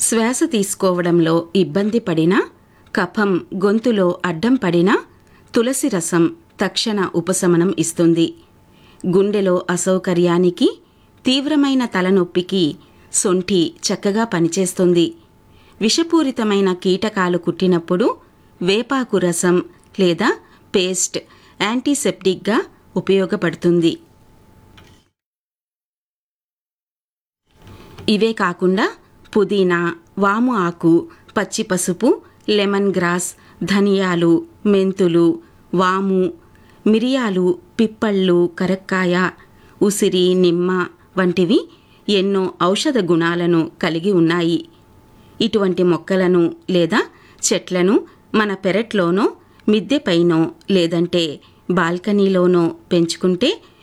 శ్వాస తీసుకోవడంలో ఇబ్బంది పడినా కఫం గొంతులో అడ్డం పడినా తులసి రసం తక్షణ ఉపశమనం ఇస్తుంది గుండెలో అసౌకర్యానికి తీవ్రమైన తలనొప్పికి సొంఠి చక్కగా పనిచేస్తుంది విషపూరితమైన కీటకాలు కుట్టినప్పుడు వేపాకు రసం లేదా పేస్ట్ యాంటీసెప్టిక్గా ఉపయోగపడుతుంది ఇవే కాకుండా పుదీనా వాము ఆకు పచ్చి పసుపు లెమన్ గ్రాస్ ధనియాలు మెంతులు వాము మిరియాలు పిప్పళ్ళు కరక్కాయ ఉసిరి నిమ్మ వంటివి ఎన్నో ఔషధ గుణాలను కలిగి ఉన్నాయి ఇటువంటి మొక్కలను లేదా చెట్లను మన పెరట్లోనో మిద్దెపైనో లేదంటే బాల్కనీలోనో పెంచుకుంటే